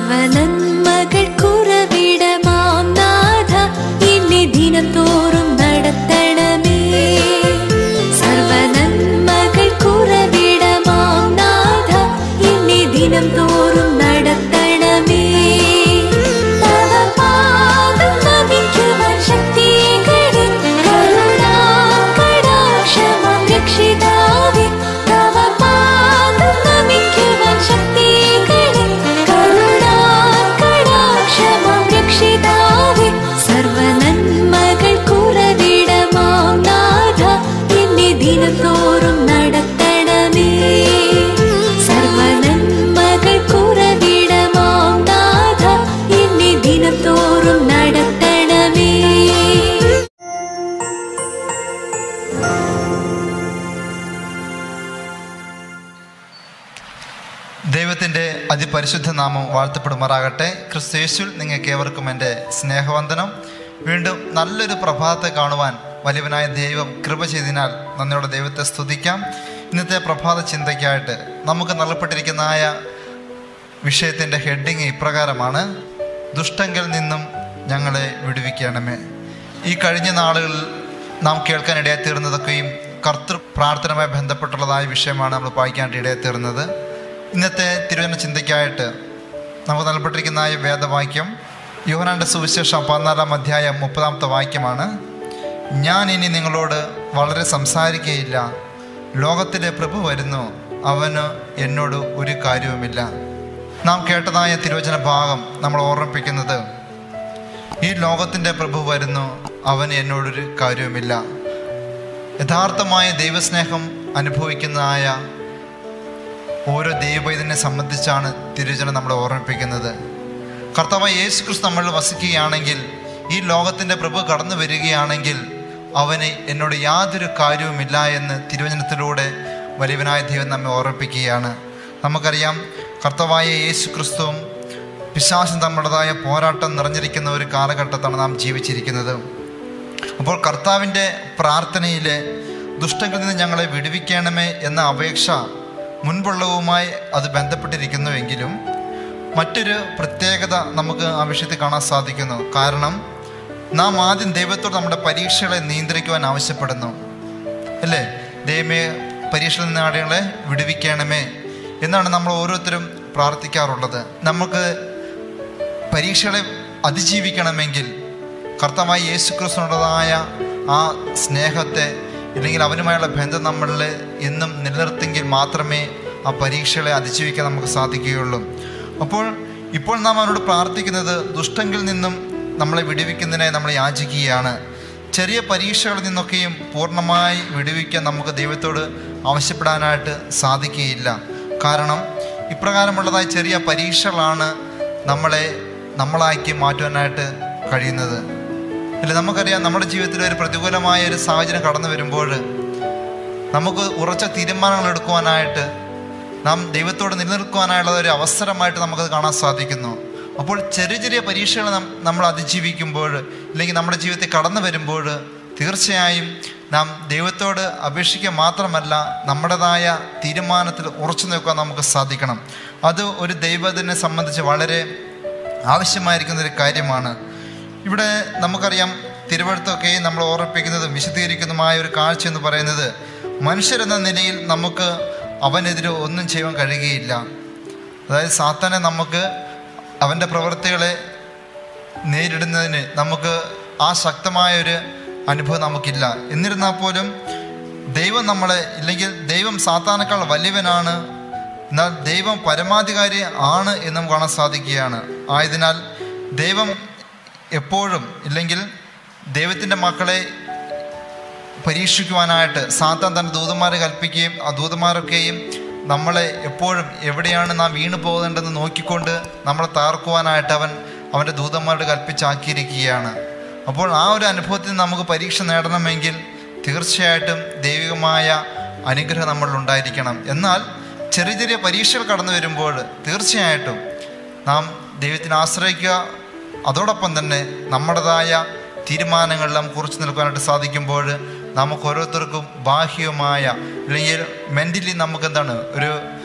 സർവനന്മകൾ കുറവിടമാം നാഥ എന്നെ ദിനം തോറും നടത്തണമേ സർവനന്മകൾ കുറവിടമാം നാഥ എന്നെ ദിനം തോറും നടത്തണമേ തവ പാദം നമിക്കുവാൻ ശക്തികളെ കരുണാകടാക്ഷമാം രക്ഷിതാവേ തവ പാദം നമിക്കുവാൻ ശക്തികളെ കരുണാകടാക്ഷമാം രക്ഷിതാവേ സർവനന്മകൾ കുറവിടമാം നാഥ എന്നെ ദിനം തോറും നടത്തണമേ സർവനന്മകൾ കുറവിടമാം നാഥ എന്നെ ദിനം തോറും നടത്തണമേ ദൈവത്തിൻ്റെ അതിപരിശുദ്ധ നാമം വാഴ്ത്തപ്പെടുമാറാകട്ടെ ക്രിസ്തേശുൽ നിങ്ങൾക്ക് ഏവർക്കും എൻ്റെ സ്നേഹവന്ദനം വീണ്ടും നല്ലൊരു പ്രഭാതത്തെ കാണുവാൻ വലിയവനായ ദൈവം കൃപ ചെയ്തതിനാൽ നന്ദിയോടെ ദൈവത്തെ സ്തുതിക്കാം ഇന്നത്തെ പ്രഭാത ചിന്തയ്ക്കായിട്ട് നമുക്ക് നൽകപ്പെട്ടിരിക്കുന്നതായ വിഷയത്തിൻ്റെ ഹെഡിങ് ഇപ്രകാരമാണ് ദുഷ്ടങ്കിൽ നിന്നും ഞങ്ങളെ വിടുവിക്കണമേ ഈ കഴിഞ്ഞ നാളുകളിൽ നാം കേൾക്കാൻ ഇടയായിത്തീർന്നതൊക്കെയും കർത്തൃ പ്രാർത്ഥനയുമായി ബന്ധപ്പെട്ടുള്ളതായ വിഷയമാണ് നമ്മൾ വായിക്കാനായിട്ട് ഇടയായിത്തീർന്നത് ഇന്നത്തെ തിരുവന ചിന്തയ്ക്കായിട്ട് നമുക്ക് നൽകപ്പെട്ടിരിക്കുന്നതായ വേദവാക്യം യോഹനാന്റെ സുവിശേഷം പതിനാലാം അധ്യായം മുപ്പതാമത്തെ വാക്യമാണ് ഞാൻ ഇനി നിങ്ങളോട് വളരെ സംസാരിക്കുകയില്ല ലോകത്തിലെ പ്രഭു വരുന്നു അവന് എന്നോട് ഒരു കാര്യവുമില്ല നാം കേട്ടതായ തിരുവചന ഭാഗം നമ്മൾ ഓർമ്മിപ്പിക്കുന്നത് ഈ ലോകത്തിൻ്റെ പ്രഭു വരുന്നു അവന് എന്നോടൊരു കാര്യവുമില്ല യഥാർത്ഥമായ ദൈവസ്നേഹം അനുഭവിക്കുന്നതായ ഓരോ ദൈവവൈദ്യനെ സംബന്ധിച്ചാണ് തിരുവചനം നമ്മളെ ഓർമ്മിപ്പിക്കുന്നത് കർത്താവായ യേശു ക്രിസ്തു നമ്മളിൽ വസിക്കുകയാണെങ്കിൽ ഈ ലോകത്തിൻ്റെ പ്രഭു കടന്നു വരികയാണെങ്കിൽ അവന് എന്നോട് യാതൊരു കാര്യവുമില്ല എന്ന് തിരുവചനത്തിലൂടെ വലിയവനായ ദൈവം നമ്മെ ഓർമ്മിപ്പിക്കുകയാണ് നമുക്കറിയാം കർത്താവായ യേശു ക്രിസ്തുവും പിശാശം തമ്മിലുള്ളതായ പോരാട്ടം നിറഞ്ഞിരിക്കുന്ന ഒരു കാലഘട്ടത്താണ് നാം ജീവിച്ചിരിക്കുന്നത് അപ്പോൾ കർത്താവിൻ്റെ പ്രാർത്ഥനയിൽ ദുഷ്ടങ്ങളിൽ നിന്ന് ഞങ്ങളെ വിടുവിക്കണമേ എന്ന അപേക്ഷ മുൻപുള്ളവുമായി അത് ബന്ധപ്പെട്ടിരിക്കുന്നുവെങ്കിലും മറ്റൊരു പ്രത്യേകത നമുക്ക് ആ വിഷയത്തിൽ കാണാൻ സാധിക്കുന്നു കാരണം നാം ആദ്യം ദൈവത്തോട് നമ്മുടെ പരീക്ഷകളെ നിയന്ത്രിക്കുവാൻ ആവശ്യപ്പെടുന്നു അല്ലേ ദൈവമേ പരീക്ഷയിൽ നിന്ന് ആളുകളെ വിടുവിക്കണമേ എന്നാണ് നമ്മൾ ഓരോരുത്തരും പ്രാർത്ഥിക്കാറുള്ളത് നമുക്ക് പരീക്ഷകളെ അതിജീവിക്കണമെങ്കിൽ കർത്തമായ യേശു ക്രിസ്തുനുള്ളതായ ആ സ്നേഹത്തെ ഇല്ലെങ്കിൽ അവനുമായുള്ള ബന്ധം നമ്മളിൽ എന്നും നിലനിർത്തിയെങ്കിൽ മാത്രമേ ആ പരീക്ഷകളെ അതിജീവിക്കാൻ നമുക്ക് സാധിക്കുകയുള്ളൂ അപ്പോൾ ഇപ്പോൾ നാം അവനോട് പ്രാർത്ഥിക്കുന്നത് ദുഷ്ടങ്കിൽ നിന്നും നമ്മളെ വിടുവിക്കുന്നതിനായി നമ്മൾ യാചിക്കുകയാണ് ചെറിയ പരീക്ഷകളിൽ നിന്നൊക്കെയും പൂർണ്ണമായി വിടുവിക്കാൻ നമുക്ക് ദൈവത്തോട് ആവശ്യപ്പെടാനായിട്ട് സാധിക്കുകയില്ല കാരണം ഇപ്രകാരമുള്ളതായ ചെറിയ പരീക്ഷകളാണ് നമ്മളെ നമ്മളാക്കി മാറ്റുവാനായിട്ട് കഴിയുന്നത് അല്ല നമുക്കറിയാം നമ്മുടെ ജീവിതത്തിൽ ഒരു പ്രതികൂലമായ ഒരു സാഹചര്യം കടന്നു വരുമ്പോൾ നമുക്ക് ഉറച്ച തീരുമാനങ്ങൾ എടുക്കുവാനായിട്ട് നാം ദൈവത്തോട് നിലനിൽക്കുവാനായുള്ള ഒരു അവസരമായിട്ട് നമുക്കത് കാണാൻ സാധിക്കുന്നു അപ്പോൾ ചെറിയ ചെറിയ പരീക്ഷകൾ നം- നമ്മൾ അതിജീവിക്കുമ്പോൾ അല്ലെങ്കിൽ നമ്മുടെ ജീവിതത്തിൽ കടന്നു വരുമ്പോൾ തീർച്ചയായും നാം ദൈവത്തോട് അപേക്ഷിക്കുക മാത്രമല്ല നമ്മുടേതായ തീരുമാനത്തിൽ ഉറച്ചു നിൽക്കാൻ നമുക്ക് സാധിക്കണം അത് ഒരു ദൈവത്തിനെ സംബന്ധിച്ച് വളരെ ആവശ്യമായിരിക്കുന്ന ഒരു കാര്യമാണ് ഇവിടെ നമുക്കറിയാം തിരുവഴുത്തൊക്കെ നമ്മൾ ഓർമ്മിപ്പിക്കുന്നതും വിശദീകരിക്കുന്നതുമായ ഒരു കാഴ്ച എന്ന് പറയുന്നത് മനുഷ്യരെന്ന നിലയിൽ നമുക്ക് അവനെതിരെ ഒന്നും ചെയ്യാൻ കഴിയുകയില്ല അതായത് സാത്താനെ നമുക്ക് അവൻ്റെ പ്രവൃത്തികളെ നേരിടുന്നതിന് നമുക്ക് ആ ശക്തമായ ഒരു അനുഭവം നമുക്കില്ല എന്നിരുന്നാൽ പോലും ദൈവം നമ്മളെ ഇല്ലെങ്കിൽ ദൈവം സാത്താനേക്കാൾ വലിയവനാണ് എന്നാൽ ദൈവം പരമാധികാരി ആണ് എന്ന് നമുക്ക് കാണാൻ സാധിക്കുകയാണ് ആയതിനാൽ ദൈവം എപ്പോഴും ഇല്ലെങ്കിൽ ദൈവത്തിൻ്റെ മക്കളെ പരീക്ഷിക്കുവാനായിട്ട് സാത്താൻ തൻ്റെ ദൂതന്മാരെ കൽപ്പിക്കുകയും ആ ദൂതന്മാരൊക്കെയും നമ്മളെ എപ്പോഴും എവിടെയാണ് നാം വീണു പോകേണ്ടതെന്ന് നോക്കിക്കൊണ്ട് നമ്മളെ താർക്കുവാനായിട്ട് അവൻ അവൻ്റെ ദൂതന്മാരോട് കൽപ്പിച്ചാക്കിയിരിക്കുകയാണ് അപ്പോൾ ആ ഒരു അനുഭവത്തിൽ നമുക്ക് പരീക്ഷ നേടണമെങ്കിൽ തീർച്ചയായിട്ടും ദൈവികമായ അനുഗ്രഹം നമ്മളിൽ ഉണ്ടായിരിക്കണം എന്നാൽ ചെറിയ ചെറിയ പരീക്ഷകൾ കടന്നു വരുമ്പോൾ തീർച്ചയായിട്ടും നാം ദൈവത്തിനെ ആശ്രയിക്കുക അതോടൊപ്പം തന്നെ നമ്മുടേതായ തീരുമാനങ്ങളെല്ലാം കുറിച്ച് നിൽക്കാനായിട്ട് സാധിക്കുമ്പോൾ നമുക്ക് ഓരോരുത്തർക്കും ബാഹ്യമായ അല്ലെങ്കിൽ മെൻ്റലി നമുക്ക് എന്താണ് ഒരു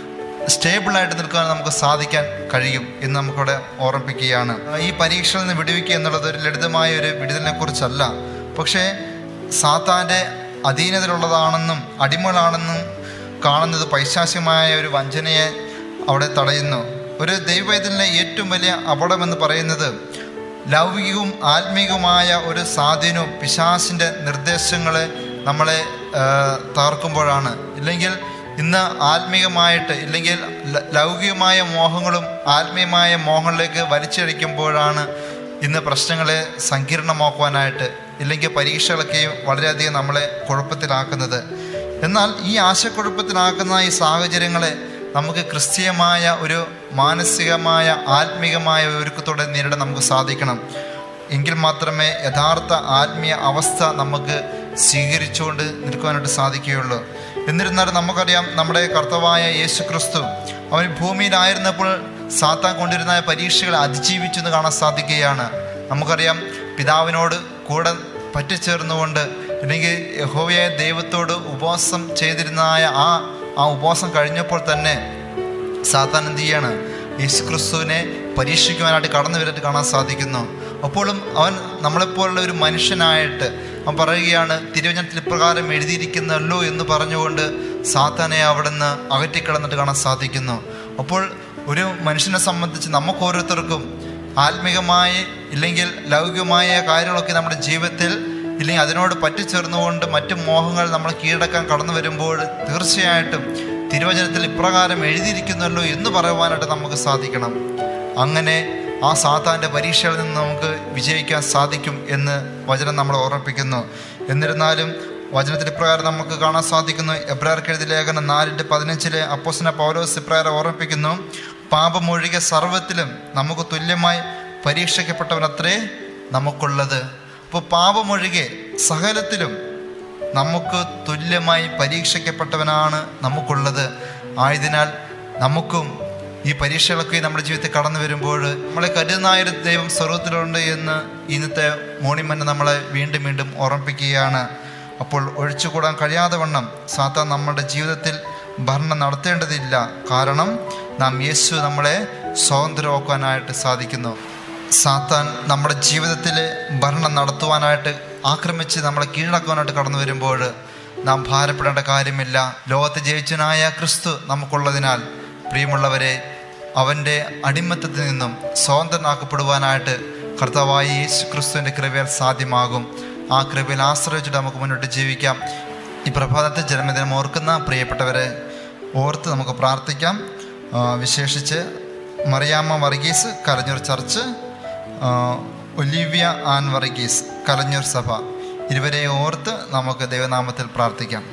സ്റ്റേബിളായിട്ട് നിൽക്കാൻ നമുക്ക് സാധിക്കാൻ കഴിയും എന്ന് നമുക്കിവിടെ ഓർമ്മിപ്പിക്കുകയാണ് ഈ പരീക്ഷയിൽ നിന്ന് വിടുവിക്കുക എന്നുള്ളത് ഒരു ലളിതമായ ഒരു വിടുതലിനെ കുറിച്ചല്ല പക്ഷേ സാത്താൻ്റെ അധീനതയിലുള്ളതാണെന്നും അടിമകളാണെന്നും കാണുന്നത് പൈശാസ്യമായ ഒരു വഞ്ചനയെ അവിടെ തടയുന്നു ഒരു ദൈവവേദലിലെ ഏറ്റവും വലിയ അപകടമെന്ന് പറയുന്നത് ലൗകികവും ആത്മീകവുമായ ഒരു സ്വാധീനവും പിശാസിൻ്റെ നിർദ്ദേശങ്ങളെ നമ്മളെ ആ, തകർക്കുമ്പോഴാണ് ഇല്ലെങ്കിൽ ഇന്ന് ആത്മീകമായിട്ട് ഇല്ലെങ്കിൽ ല- ലൗകികമായ മോഹങ്ങളും ആത്മീയമായ മോഹങ്ങളിലേക്ക് വലിച്ചടിക്കുമ്പോഴാണ് ഇന്ന് പ്രശ്നങ്ങളെ സങ്കീർണമാക്കുവാനായിട്ട് ഇല്ലെങ്കിൽ പരീക്ഷകളൊക്കെയും വളരെയധികം നമ്മളെ കുഴപ്പത്തിലാക്കുന്നത് എന്നാൽ ഈ ആശയക്കുഴപ്പത്തിലാക്കുന്ന ഈ സാഹചര്യങ്ങളെ നമുക്ക് ക്രിസ്തീയമായ ഒരു മാനസികമായ ആത്മീകമായ ഒരുക്കത്തോടെ നേരിടാൻ നമുക്ക് സാധിക്കണം എങ്കിൽ മാത്രമേ യഥാർത്ഥ ആത്മീയ അവസ്ഥ നമുക്ക് സ്വീകരിച്ചുകൊണ്ട് നിൽക്കുവാനായിട്ട് സാധിക്കുകയുള്ളൂ എന്നിരുന്നാലും നമുക്കറിയാം നമ്മുടെ കർത്തവായ യേശു ക്രിസ്തു അവൻ ഭൂമിയിലായിരുന്നപ്പോൾ സാത്താൻ കൊണ്ടിരുന്ന പരീക്ഷകളെ അതിജീവിച്ചു എന്ന് കാണാൻ സാധിക്കുകയാണ് നമുക്കറിയാം പിതാവിനോട് കൂടെ പറ്റിച്ചേർന്നുകൊണ്ട് അല്ലെങ്കിൽ യഹോവയായ ദൈവത്തോട് ഉപവാസം ചെയ്തിരുന്നതായ ആ ആ ഉപവാസം കഴിഞ്ഞപ്പോൾ തന്നെ സാത്താൻ എന്ത് ചെയ്യാണ് യേശു ക്രിസ്തുവിനെ പരീക്ഷിക്കുവാനായിട്ട് കടന്നു വരാനായിട്ട് കാണാൻ സാധിക്കുന്നു അപ്പോഴും അവൻ നമ്മളെപ്പോലുള്ള ഒരു മനുഷ്യനായിട്ട് അവൻ പറയുകയാണ് തിരുവചനത്തിൽ ഇപ്രകാരം എഴുതിയിരിക്കുന്നല്ലോ എന്ന് പറഞ്ഞുകൊണ്ട് സാത്താനെ അവിടുന്ന് അകറ്റിക്കിടന്നിട്ട് കാണാൻ സാധിക്കുന്നു അപ്പോൾ ഒരു മനുഷ്യനെ സംബന്ധിച്ച് നമുക്ക് ഓരോരുത്തർക്കും ആത്മീകമായി ഇല്ലെങ്കിൽ ലൗകികമായ കാര്യങ്ങളൊക്കെ നമ്മുടെ ജീവിതത്തിൽ ഇല്ലെങ്കിൽ അതിനോട് പറ്റിച്ചേർന്നുകൊണ്ട് മറ്റു മോഹങ്ങൾ നമ്മൾ കീഴടക്കാൻ കടന്നു വരുമ്പോൾ തീർച്ചയായിട്ടും തിരുവചനത്തിൽ ഇപ്രകാരം എഴുതിയിരിക്കുന്നല്ലോ എന്ന് പറയുവാനായിട്ട് നമുക്ക് സാധിക്കണം അങ്ങനെ ആ സാത്താൻ്റെ പരീക്ഷയിൽ നിന്ന് നമുക്ക് വിജയിക്കാൻ സാധിക്കും എന്ന് വചനം നമ്മളെ ഓർമ്മിപ്പിക്കുന്നു എന്നിരുന്നാലും വചനത്തിൽ ഇപ്രകാരം നമുക്ക് കാണാൻ സാധിക്കുന്നു എബ്രാർക്ക് എഴുതിയ ലേഖനം നാലിൻ്റെ പതിനഞ്ചിലെ അപ്പോസന പൗലോസ് ഇപ്രകാരം ഓർമ്മിപ്പിക്കുന്നു പാപമൊഴികെ സർവത്തിലും നമുക്ക് തുല്യമായി പരീക്ഷിക്കപ്പെട്ടവനത്രേ നമുക്കുള്ളത് അപ്പോൾ പാപമൊഴികെ സകലത്തിലും നമുക്ക് തുല്യമായി പരീക്ഷിക്കപ്പെട്ടവനാണ് നമുക്കുള്ളത് ആയതിനാൽ നമുക്കും ഈ പരീക്ഷകളൊക്കെ നമ്മുടെ ജീവിതത്തിൽ കടന്നു വരുമ്പോൾ നമ്മളെ കരുതുന്നായ ഒരു ദൈവം സ്വർഗത്തിലുണ്ട് എന്ന് ഇന്നത്തെ മോണിമന്നെ നമ്മളെ വീണ്ടും വീണ്ടും ഓർമ്മിപ്പിക്കുകയാണ് അപ്പോൾ ഒഴിച്ചുകൂടാൻ കഴിയാതെ വണ്ണം സാത്താൻ നമ്മുടെ ജീവിതത്തിൽ ഭരണം നടത്തേണ്ടതില്ല കാരണം നാം യേശു നമ്മളെ സ്വതന്ത്രമാക്കാനായിട്ട് സാധിക്കുന്നു സാത്താൻ നമ്മുടെ ജീവിതത്തിൽ ഭരണം നടത്തുവാനായിട്ട് ആക്രമിച്ച് നമ്മളെ കീഴടക്കുവാനായിട്ട് കടന്നു വരുമ്പോൾ നാം ഭാരപ്പെടേണ്ട കാര്യമില്ല ലോകത്തെ ജയിച്ചനായ ക്രിസ്തു നമുക്കുള്ളതിനാൽ പ്രിയമുള്ളവരെ അവൻ്റെ അടിമത്തത്തിൽ നിന്നും സ്വതന്ത്രനാക്കപ്പെടുവാനായിട്ട് കർത്താവായ യേശു ക്രിസ്തുവിൻ്റെ കൃപയാൽ സാധ്യമാകും ആ കൃപയിൽ ആശ്രയിച്ചിട്ട് നമുക്ക് മുന്നോട്ട് ജീവിക്കാം ഈ പ്രഭാതത്തെ ജന്മദിനം ഓർക്കുന്ന പ്രിയപ്പെട്ടവരെ ഓർത്ത് നമുക്ക് പ്രാർത്ഥിക്കാം ആ, വിശേഷിച്ച് മറിയാമ്മ വർഗീസ് കലഞ്ഞൂർ ചർച്ച് ആ, ഒലിവ്യ ആൻ വർഗീസ് കലഞ്ഞൂർ സഭ ഇരുവരെ ഓർത്ത് നമുക്ക് ദൈവനാമത്തിൽ പ്രാർത്ഥിക്കാം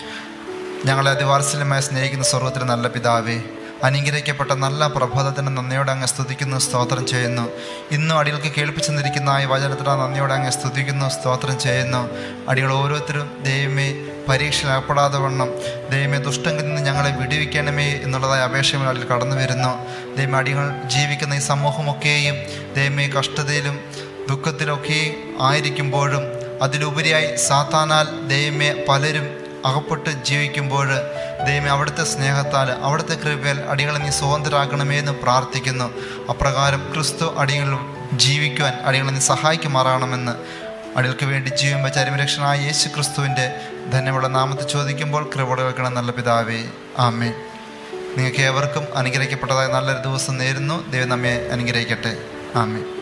ഞങ്ങളെ അതിവാത്സല്യമായി സ്നേഹിക്കുന്ന സ്വർഗത്തിലെ നല്ല പിതാവേ അനുഗ്രഹിക്കപ്പെട്ട നല്ല പ്രഭാതത്തിന് നന്ദിയോടെ അങ്ങ് സ്തുതിക്കുന്നു സ്തോത്രം ചെയ്യുന്നു ഇന്നും അടികൾക്ക് കേൾപ്പിച്ചെന്നിരിക്കുന്ന ഈ വചനത്തിന് നന്ദിയോടെ അങ്ങ് സ്തുതിക്കുന്നു സ്തോത്രം ചെയ്യുന്നു അടികൾ ഓരോരുത്തരും ദൈവമേ പരീക്ഷയിലപ്പെടാതെ വണ്ണം ദൈവമേ ദുഷ്ടങ്കിൽ നിന്ന് ഞങ്ങളെ വിടുവിക്കണമേ എന്നുള്ളതായ അപേക്ഷകൾ അതിൽ കടന്നു വരുന്നു ദൈവമേ അടികൾ ജീവിക്കുന്ന ഈ സമൂഹമൊക്കെയും ദൈവമേ കഷ്ടതയിലും ദുഃഖത്തിലൊക്കെയും ആയിരിക്കുമ്പോഴും അതിലുപരിയായി സാത്താനാൽ ദൈവമേ പലരും അകപ്പെട്ട് ജീവിക്കുമ്പോൾ ദൈവമേ അവിടുത്തെ സ്നേഹത്താൽ അവിടുത്തെ കൃപയാൽ അടികളെ നീ സ്വതന്ത്രരാക്കണമേ എന്ന് പ്രാർത്ഥിക്കുന്നു അപ്രകാരം ക്രിസ്തു അടികൾ ജീവിക്കുവാൻ അടികളെ നീ സഹായിക്കുമാറാകണമെന്ന് അടികൾക്ക് വേണ്ടി ജീവൻ വെച്ച അരിമരക്ഷനായ യേശു ക്രിസ്തുവിൻ്റെ ധന്യമുള്ള നാമത്തിൽ ചോദിക്കുമ്പോൾ കൃപ വെക്കണം നല്ല പിതാവേ ആമേ നിങ്ങൾക്ക് ഏവർക്കും അനുഗ്രഹിക്കപ്പെട്ടതായ നല്ലൊരു ദിവസം നേരുന്നു ദൈവം നമ്മെ അനുഗ്രഹിക്കട്ടെ ആമേ